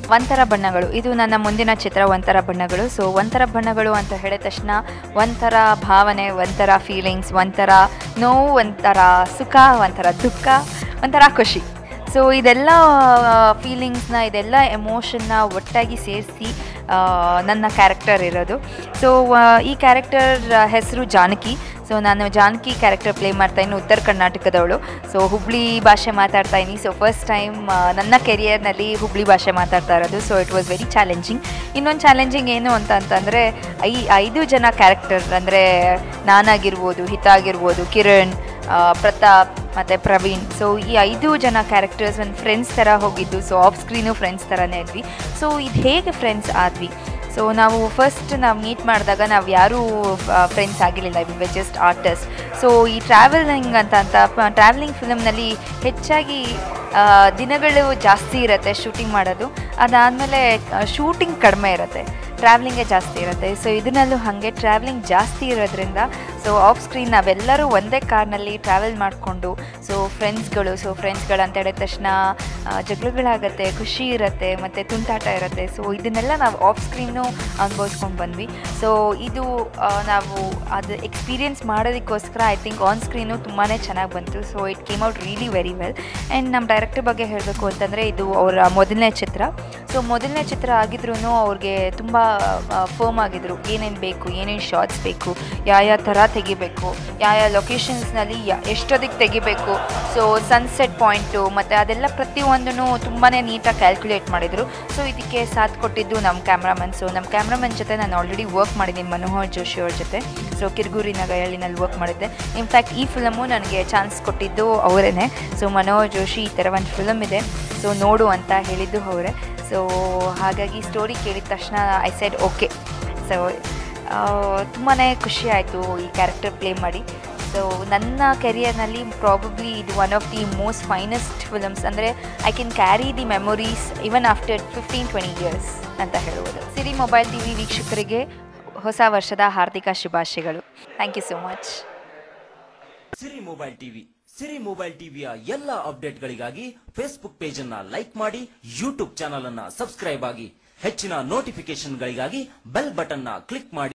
ಒಂಥರ ಬಣ್ಣಗಳು ಇದು ನನ್ನ ಮುಂದಿನ ಚಿತ್ರ ಒಂಥರ ಬಣ್ಣಗಳು ಸೊ ಒಂಥರ ಬಣ್ಣಗಳು ಅಂತ ಹೇಳಿದ ತಕ್ಷಣ ಒಂಥರ ಭಾವನೆ ಒಂಥರ ಫೀಲಿಂಗ್ಸ್ ಒಂಥರ ನೋವು ಒಂಥರ ಸುಖ ಒಂಥರ ದುಃಖ ಒಂಥರ ಖುಷಿ ಸೊ ಇದೆಲ್ಲ ಫೀಲಿಂಗ್ಸ್ನ ಇದೆಲ್ಲ ಎಮೋಷನ್ನ ಒಟ್ಟಾಗಿ ಸೇರಿಸಿ ನನ್ನ ಕ್ಯಾರೆಕ್ಟರ್ ಇರೋದು ಸೊ ಈ ಕ್ಯಾರೆಕ್ಟರ್ ಹೆಸರು ಜಾನಕಿ ಸೊ ನಾನು ಜಾನಕಿ ಕ್ಯಾರೆಕ್ಟರ್ ಪ್ಲೇ ಮಾಡ್ತಾ ಇದ್ದೀನಿ ಉತ್ತರ ಕರ್ನಾಟಕದವಳು ಸೊ ಹುಬ್ಳಿ ಭಾಷೆ ಮಾತಾಡ್ತಾ ಇದ್ದೀನಿ ಸೊ ಫಸ್ಟ್ ಟೈಮ್ ನನ್ನ ಕೆರಿಯರ್ನಲ್ಲಿ ಹುಬ್ಳಿ ಭಾಷೆ ಮಾತಾಡ್ತಾ ಇರೋದು so it was very challenging ಇನ್ನೊಂದು ಚಾಲೆಂಜಿಂಗ್ ಏನು ಅಂತ ಅಂತಂದರೆ ಐ ಐದು ಜನ ಕ್ಯಾರೆಕ್ಟರ್ ಅಂದರೆ ನಾನಾಗಿರ್ಬೋದು ಹಿತ ಆಗಿರ್ಬೋದು ಕಿರಣ್ ಆ, ಪ್ರತಾಪ್ ಮತ್ತು ಪ್ರವೀಣ್ ಸೊ ಈ ಐದು ಜನ ಕ್ಯಾರೆಕ್ಟರ್ಸ್ ಒಂದು ಫ್ರೆಂಡ್ಸ್ ಥರ ಹೋಗಿದ್ದು ಸೊ ಆಫ್ ಸ್ಕ್ರೀನು ಫ್ರೆಂಡ್ಸ್ ಥರನೇ ಇದ್ವಿ ಸೊ ಇದು ಹೇಗೆ ಫ್ರೆಂಡ್ಸ್ ಆದ್ವಿ ಸೊ ನಾವು ಫಸ್ಟ್ ನಾವು ಮೀಟ್ ಮಾಡಿದಾಗ ನಾವು ಯಾರೂ ಫ್ರೆಂಡ್ಸ್ ಆಗಿರಲಿಲ್ಲ ವಿ ಜಸ್ಟ್ ಆರ್ಟಿಸ್ಟ್ ಸೊ ಈ ಟ್ರಾವೆಲಿಂಗ್ ಅಂತ ಅಂತ ಟ್ರಾವೆಲಿಂಗ್ ಫಿಲಮ್ನಲ್ಲಿ ಹೆಚ್ಚಾಗಿ ಆ, ದಿನಗಳು ಜಾಸ್ತಿ ಇರುತ್ತೆ ಶೂಟಿಂಗ್ ಮಾಡೋದು ಅದಾದಮೇಲೆ ಶೂಟಿಂಗ್ ಕಡಿಮೆ ಇರುತ್ತೆ ಟ್ರಾವೆಲಿಂಗೇ ಜಾಸ್ತಿ ಇರುತ್ತೆ ಸೊ ಇದನ್ನಲ್ಲೂ ಹಾಗೆ ಟ್ರಾವೆಲಿಂಗ್ ಜಾಸ್ತಿ ಇರೋದ್ರಿಂದ ಸೊ ಆಫ್ ಸ್ಕ್ರೀನ್ ನಾವೆಲ್ಲರೂ ಒಂದೇ ಕಾರ್ನಲ್ಲಿ ಟ್ರಾವೆಲ್ ಮಾಡಿಕೊಂಡು ಸೊ ಫ್ರೆಂಡ್ಸ್ಗಳು ಸೊ ಫ್ರೆಂಡ್ಸ್ಗಳು ಅಂತ ಹೇಳಿದ ತಕ್ಷಣ ಆ, ಜಗಳಗಳಾಗತ್ತೆ ಖುಷಿ ಇರುತ್ತೆ ಮತ್ತು ತುಂಟಾಟ ಇರುತ್ತೆ ಸೊ ಇದನ್ನೆಲ್ಲ ನಾವು ಆಫ್ ಸ್ಕ್ರೀನು ಅನುಭವಿಸ್ಕೊಂಡು ಬಂದ್ವಿ ಸೊ ಇದು ಆ, ನಾವು ಅದು ಎಕ್ಸ್ಪೀರಿಯನ್ಸ್ ಮಾಡೋದಕ್ಕೋಸ್ಕರ ಐ ಥಿಂಕ್ ಆನ್ ಸ್ಕ್ರೀನು ತುಂಬಾ ಚೆನ್ನಾಗಿ ಬಂತು so it came out really very well and ನಮ್ಮ ಡೈರೆಕ್ಟರ್ ಬಗ್ಗೆ ಹೇಳಬೇಕು ಅಂತಂದರೆ ಇದು ಅವರ ಮೊದಲನೇ ಚಿತ್ರ ಸೊ ಮೊದಲನೇ ಚಿತ್ರ ಆಗಿದ್ರೂ ಅವ್ರಿಗೆ ತುಂಬ ಫರ್ಮ್ ಆಗಿದ್ರು ಏನೇನು ಬೇಕು ಏನೇನು ಶಾರ್ಟ್ಸ್ ಬೇಕು ಯಾವ ಯಾವ ಥರ ತೆಗಿಬೇಕು ಯಾವ ಯಾವ ಲೊಕೇಶನ್ಸ್ನಲ್ಲಿ ಎಷ್ಟೊತ್ತಿಗೆ ತೆಗಿಬೇಕು ಸೊ ಸನ್ಸೆಟ್ ಪಾಯಿಂಟು ಮತ್ತು ಅದೆಲ್ಲ ಪ್ರತಿಯೊಂದೂ ತುಂಬಾ ನೀಟಾಗಿ ಕ್ಯಾಲ್ಕುಲೇಟ್ ಮಾಡಿದರು ಸೊ ಇದಕ್ಕೆ ಸಾಥ್ ಕೊಟ್ಟಿದ್ದು ನಮ್ಮ ಕ್ಯಾಮ್ರಾಮನ್ ಸೊ ನಮ್ಮ ಕ್ಯಾಮ್ರಾಮನ್ ಜೊತೆ ನಾನು ಆಲ್ರೆಡಿ ವರ್ಕ್ ಮಾಡಿದ್ದೀನಿ ಮನೋಹರ್ ಜೋಶಿ ಅವ್ರ ಜೊತೆ ಸೊ ಕಿರ್ಗೂರಿನ ಗಯಳಿನಲ್ಲಿ ವರ್ಕ್ ಮಾಡಿದ್ದೆ ಇನ್ಫ್ಯಾಕ್ಟ್ ಈ ಫಿಲಮು ನನಗೆ ಚಾನ್ಸ್ ಕೊಟ್ಟಿದ್ದು ಅವರೇ ಸೊ ಮನೋಹರ್ ಜೋಶಿ ಈ ಥರ ಒಂದು ಫಿಲಮ್ ಇದೆ ಸೊ ನೋಡು ಅಂತ ಹೇಳಿದ್ದು ಅವರೇ ಸೊ ಹಾಗಾಗಿ ಸ್ಟೋರಿ ಕೇಳಿದ ತಕ್ಷಣ ಐ ಸೈಡ್ ಓಕೆ ಸೊ ತುಂಬಾ ಖುಷಿ ಆಯಿತು ಈ ಕ್ಯಾರೆಕ್ಟರ್ ಪ್ಲೇ ಮಾಡಿ ಸೊ ನನ್ನ ಕೆರಿಯರ್ನಲ್ಲಿ ಪ್ರಾಬಬ್ಲಿ ಇದು one of the most finest films ಅಂದರೆ I can carry the memories even after fifteen twenty years ಅಂತ ಹೇಳ್ಬೋದು ಸಿರಿ ಮೊಬೈಲ್ ಟಿ ವಿ ವೀಕ್ಷಕರಿಗೆ ಹೊಸ ವರ್ಷದ ಹಾರ್ದಿಕ ಶುಭಾಶಯಗಳು thank you so much Siri mobile TV Siri mobile ಟಿವಿಯ ಎಲ್ಲ ಅಪ್ಡೇಟ್ಗಳಿಗಾಗಿ ಫೇಸ್ಬುಕ್ ಪೇಜ್ ಅನ್ನ ಲೈಕ್ ಮಾಡಿ ಯೂಟ್ಯೂಬ್ ಚಾನಲ್ ಅನ್ನ ಸಬ್ಸ್ಕ್ರೈಬ್ ಆಗಿ ಹೆಚ್ಚಿನ ನೋಟಿಫಿಕೇಶನ್ಗಳಿಗಾಗಿ ಬೆಲ್ ಬಟನ್ ನ ಕ್ಲಿಕ್ ಮಾಡಿ